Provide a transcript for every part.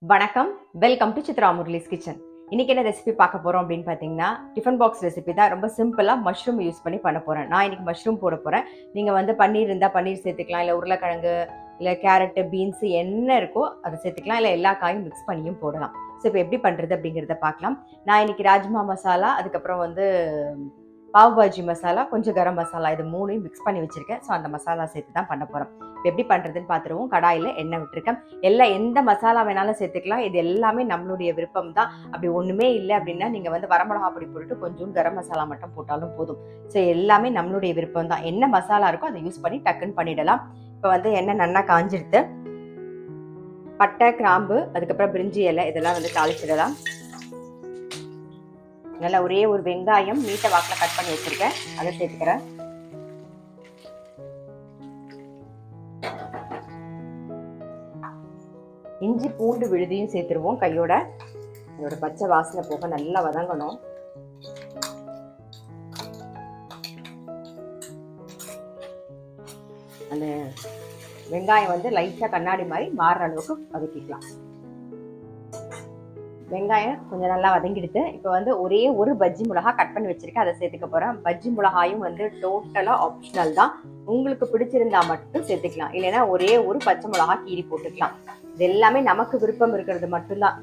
வணக்கம் welcome to Chitra Murali's kitchen இன்னைக்கு என்ன ரெசிபி பார்க்க போறோம் அப்படின்னு பார்த்தீங்கன்னா டிஃபன் பாக்ஸ் ரெசிபி தான் ரொம்ப சிம்பிளாக மஷ்ரூம் யூஸ் பண்ணி பண்ண போறேன் நான் இன்னைக்கு மஷ்ரூம் போட போறேன் நீங்க வந்து பன்னீர் இருந்தால் பன்னீர் சேர்த்துக்கலாம் இல்லை உருளைக்கிழங்கு இல்லை கேரட்டு பீன்ஸ் என்ன இருக்கோ அதை சேர்த்துக்கலாம் இல்லை எல்லா காயும் மிக்ஸ் பண்ணியும் போடலாம் ஸோ இப்போ எப்படி பண்ணுறது அப்படிங்கிறத பார்க்கலாம் நான் இன்னைக்கு ராஜ்மா மசாலா அதுக்கப்புறம் வந்து பாவ் பாஜி மசாலா கொஞ்சம் கரம் மசாலா இது மூணையும் மிக்ஸ் பண்ணி வச்சிருக்கேன் ஸோ அந்த மசாலா சேர்த்து தான் பண்ண போகிறோம் இப்போ எப்படி பண்ணுறதுன்னு பார்த்துருவோம் கடாயில் எண்ணெய் விட்டுருக்கேன் எல்லாம் எந்த மசாலா வேணாலும் சேர்த்துக்கலாம் இது எல்லாமே நம்மளுடைய விருப்பம் தான் அப்படி ஒன்றுமே இல்லை அப்படின்னா நீங்கள் வந்து வரமிளகா பொடி போட்டுட்டு கொஞ்சம் கரம் மசாலா மட்டும் போட்டாலும் போதும் ஸோ எல்லாமே நம்மளுடைய விருப்பம் தான் என்ன மசாலா இருக்கோ அதை யூஸ் பண்ணி டக்குன்னு பண்ணிடலாம் இப்போ வந்து எண்ணெய் நல்லா காஞ்சிடுத்து பட்டை கிராம்பு அதுக்கப்புறம் பிரிஞ்சி இலை இதெல்லாம் வந்து தாளிச்சிடலாம் நல்லா ஒரே ஒரு வெங்காயம் நீட்ட வாக்கில் கட் பண்ணி வச்சிருக்கேன் அதை சேர்த்துக்கிறேன் இஞ்சி பூண்டு விழுதியும் சேர்த்துருவோம் கையோட அதோட பச்சை வாசனை போக நல்லா வதங்கணும் அந்த வெங்காயம் வந்து லைட்டாக கண்ணாடி மாதிரி மாறுற அளவுக்கு வதக்கிக்கலாம் வெங்காயம் கொஞ்சம் நல்லா வதங்கிடுது இப்போ வந்து ஒரே ஒரு பஜ்ஜி மிளகா கட் பண்ணி வச்சிருக்கேன் அதை சேர்த்துக்க போறேன் பஜ்ஜி மிளகாயும் வந்து டோட்டலாக ஆப்ஷனல் தான் உங்களுக்கு பிடிச்சிருந்தா மட்டும் சேர்த்துக்கலாம் இல்லைன்னா ஒரே ஒரு பச்சை மிளகா கீரி போட்டுக்கலாம் இது எல்லாமே நமக்கு விருப்பம் இருக்கிறது மட்டும்தான்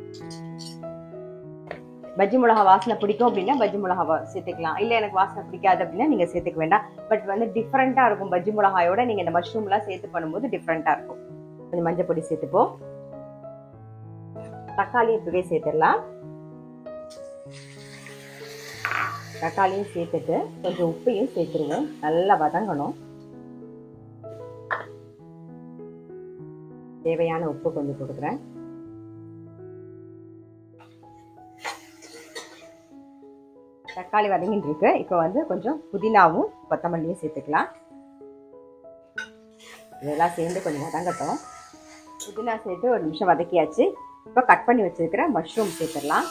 பஜ்ஜி மிளகா வாசனை பிடிக்கும் அப்படின்னா பஜ்ஜி மிளகா சேர்த்துக்கலாம் இல்லை எனக்கு வாசனை பிடிக்காது அப்படின்னா நீங்கள் சேர்த்துக்க வேண்டாம் பட் வந்து டிஃப்ரெண்ட்டாக இருக்கும் பஜ்ஜி மிளகாயோட நீங்கள் இந்த மஷ்ரூம்லாம் சேர்த்து பண்ணும்போது டிஃப்ரெண்ட்டாக இருக்கும் கொஞ்சம் மஞ்சள் பொடி சேர்த்துப்போம் தக்காளி இப்பவே சேர்த்துடலாம் தக்காளியும் சேர்த்துட்டு கொஞ்சம் உப்பையும் சேர்த்துருவோம் நல்லா வதங்கணும் தேவையான உப்பு கொஞ்சம் கொடுக்குறேன் தக்காளி வதங்கிட்டு இருக்கு இப்போ வந்து கொஞ்சம் புதினாவும் கொத்தமல்லியும் சேர்த்துக்கலாம் இதெல்லாம் சேர்ந்து கொஞ்சம் வதங்கட்டும் புதினா சேர்த்து ஒரு நிமிஷம் வதக்கியாச்சு இப்போ கட் பண்ணி வச்சிருக்கிற மஷ்ரூம் சேர்த்துடலாம்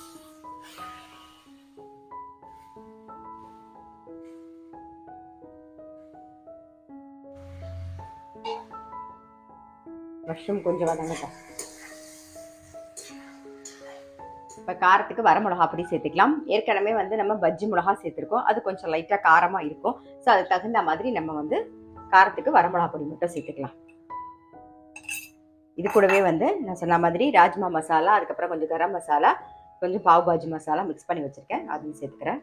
மஷ்ரூம் கொஞ்சம் வதங்கட்டும் இப்போ காரத்துக்கு வர மிளகா பொடி சேர்த்துக்கலாம் ஏற்கனவே வந்து நம்ம பஜ்ஜி மிளகா சேர்த்துருக்கோம் அது கொஞ்சம் லைட்டாக காரமாக இருக்கும் ஸோ அதுக்கு தகுந்த மாதிரி நம்ம வந்து காரத்துக்கு வர மிளகா பொடி மட்டும் சேர்த்துக்கலாம் இது கூடவே வந்து நான் சொன்ன மாதிரி ராஜ்மா மசாலா அதுக்கப்புறம் கொஞ்சம் கரம் மசாலா கொஞ்சம் பாவ் பாஜி மசாலா மிக்ஸ் பண்ணி வச்சுருக்கேன் அதையும் சேர்த்துக்கிறேன்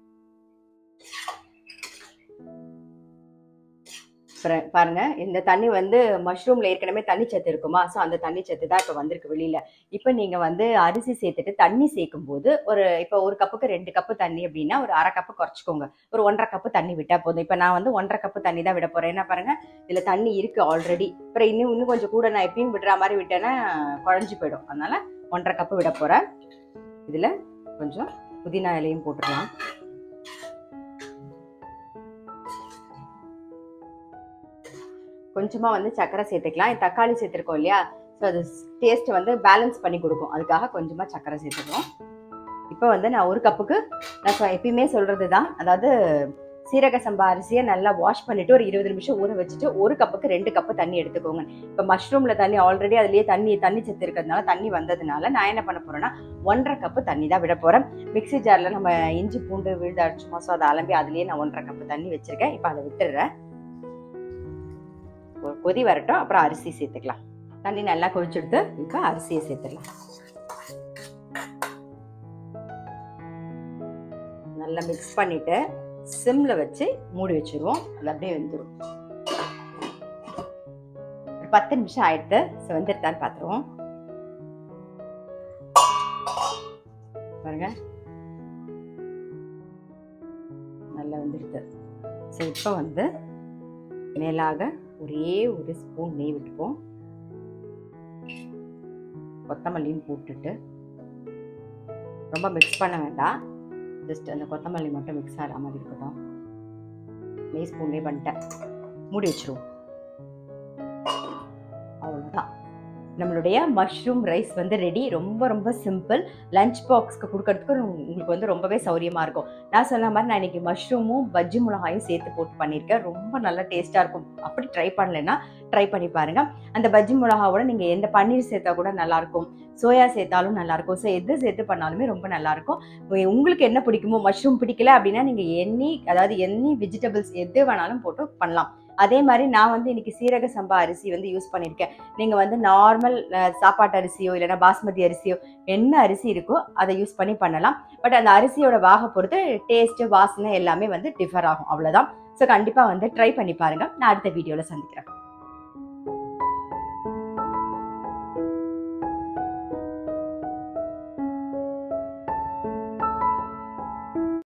பாருங்க இந்த தண்ணி வந்து மஷ்ரூம்ல ஏற்கனவே தண்ணி சத்து இருக்குமா ஸோ அந்த தண்ணி சத்து தான் இப்போ வந்திருக்கு வெளியில இப்போ நீங்க வந்து அரிசி சேர்த்துட்டு தண்ணி சேர்க்கும் போது ஒரு இப்போ ஒரு கப்புக்கு ரெண்டு கப்பு தண்ணி அப்படின்னா ஒரு அரை கப்பு குறைச்சிக்கோங்க ஒரு ஒன்றரை கப்பு தண்ணி விட்டா போதும் இப்போ நான் வந்து ஒன்றரை கப்பு தண்ணி தான் விட போறேன் என்ன பாருங்க இதுல தண்ணி இருக்கு ஆல்ரெடி அப்புறம் இன்னும் இன்னும் கொஞ்சம் கூட நான் எப்பயும் விடுற மாதிரி விட்டேன்னா குழஞ்சி போயிடும் அதனால ஒன்றரை கப்பு விட போறேன் இதுல கொஞ்சம் புதினா இலையும் போட்டுடலாம் கொஞ்சமாக வந்து சர்க்கரை சேர்த்துக்கலாம் தக்காளி சேர்த்துருக்கோம் இல்லையா ஸோ அது டேஸ்ட் வந்து பேலன்ஸ் பண்ணி கொடுக்கும் அதுக்காக கொஞ்சமாக சர்க்கரை சேர்த்துக்கிறோம் இப்போ வந்து நான் ஒரு கப்புக்கு நான் எப்பயுமே சொல்கிறது தான் அதாவது சீரக சம்பா அரிசியை நல்லா வாஷ் பண்ணிட்டு ஒரு இருபது நிமிஷம் ஊற வச்சுட்டு ஒரு கப்புக்கு ரெண்டு கப்பு தண்ணி எடுத்துக்கோங்க இப்போ மஷ்ரூம்ல தண்ணி ஆல்ரெடி அதுலேயே தண்ணி தண்ணி சத்து இருக்கிறதுனால தண்ணி வந்ததுனால நான் என்ன பண்ண போறேன்னா ஒன்றரை கப்பு தண்ணி தான் விட போறேன் மிக்சி ஜாரில் நம்ம இஞ்சி பூண்டு விழுது அடிச்சுமா ஸோ அதை அலம்பி அதுலேயே நான் ஒன்றரை கப்பு தண்ணி வச்சிருக்கேன் இப்போ அதை விட்டுடுறேன் கொதி வரட்டும் அப்புறம் அரிசி சேர்த்துக்கலாம் தண்ணி நல்லா கொதிச்சுடுத்து இப்போ அரிசியை சேர்த்துடலாம் நல்லா மிக்ஸ் பண்ணிட்டு சிம்ல வச்சு மூடி வச்சிருவோம் அது அப்படியே வெந்துடும் ஒரு பத்து நிமிஷம் ஆயிடுத்து ஸோ வெந்துருத்தான்னு பார்த்துருவோம் பாருங்க நல்லா வெந்துடுது ஸோ இப்போ வந்து மேலாக ஒரே ஒரு ஸ்பூன் நெய் விட்டுப்போம் கொத்தமல்லியும் போட்டுட்டு ரொம்ப மிக்ஸ் பண்ண வேண்டாம் ஜஸ்ட் அந்த கொத்தமல்லி மட்டும் மிக்ஸ் ஆகிற மாதிரி இருக்கட்டும் நெய் ஸ்பூன்லேயே பண்ணிட்டேன் மூடி வச்சிருவோம் அவ்வளோதான் நம்மளுடைய மஷ்ரூம் ரைஸ் வந்து ரெடி ரொம்ப ரொம்ப சிம்பிள் லஞ்ச் பாக்ஸ்க்கு கொடுக்கறதுக்கு உங்களுக்கு வந்து ரொம்பவே சௌரியமாக இருக்கும் நான் சொன்ன மாதிரி நான் இன்னைக்கு மஷ்ரூமும் பஜ்ஜி மிளகாயும் சேர்த்து போட்டு பண்ணியிருக்கேன் ரொம்ப நல்லா டேஸ்ட்டாக இருக்கும் அப்படி ட்ரை பண்ணலைன்னா ட்ரை பண்ணி பாருங்க அந்த பஜ்ஜி மிளகாவோட நீங்கள் எந்த பன்னீர் சேர்த்தா கூட நல்லாயிருக்கும் சோயா சேர்த்தாலும் நல்லாயிருக்கும் ஸோ எது சேர்த்து பண்ணாலுமே ரொம்ப நல்லாயிருக்கும் உங்களுக்கு என்ன பிடிக்குமோ மஷ்ரூம் பிடிக்கல அப்படின்னா நீங்கள் எண்ணி அதாவது எண்ணி வெஜிடபிள்ஸ் எது வேணாலும் போட்டு பண்ணலாம் அதே மாதிரி நான் வந்து இன்னைக்கு சீரக சம்பா அரிசி வந்து யூஸ் பண்ணியிருக்கேன் நீங்கள் வந்து நார்மல் சாப்பாட்டு அரிசியோ இல்லைன்னா பாஸ்மதி அரிசியோ என்ன அரிசி இருக்கோ அதை யூஸ் பண்ணி பண்ணலாம் பட் அந்த அரிசியோட வாக பொறுத்து டேஸ்ட்டு வாசனை எல்லாமே வந்து டிஃபர் ஆகும் அவ்வளோதான் ஸோ கண்டிப்பாக வந்து ட்ரை பண்ணி பாருங்கள் நான் அடுத்த வீடியோவில் சந்திக்கிறேன்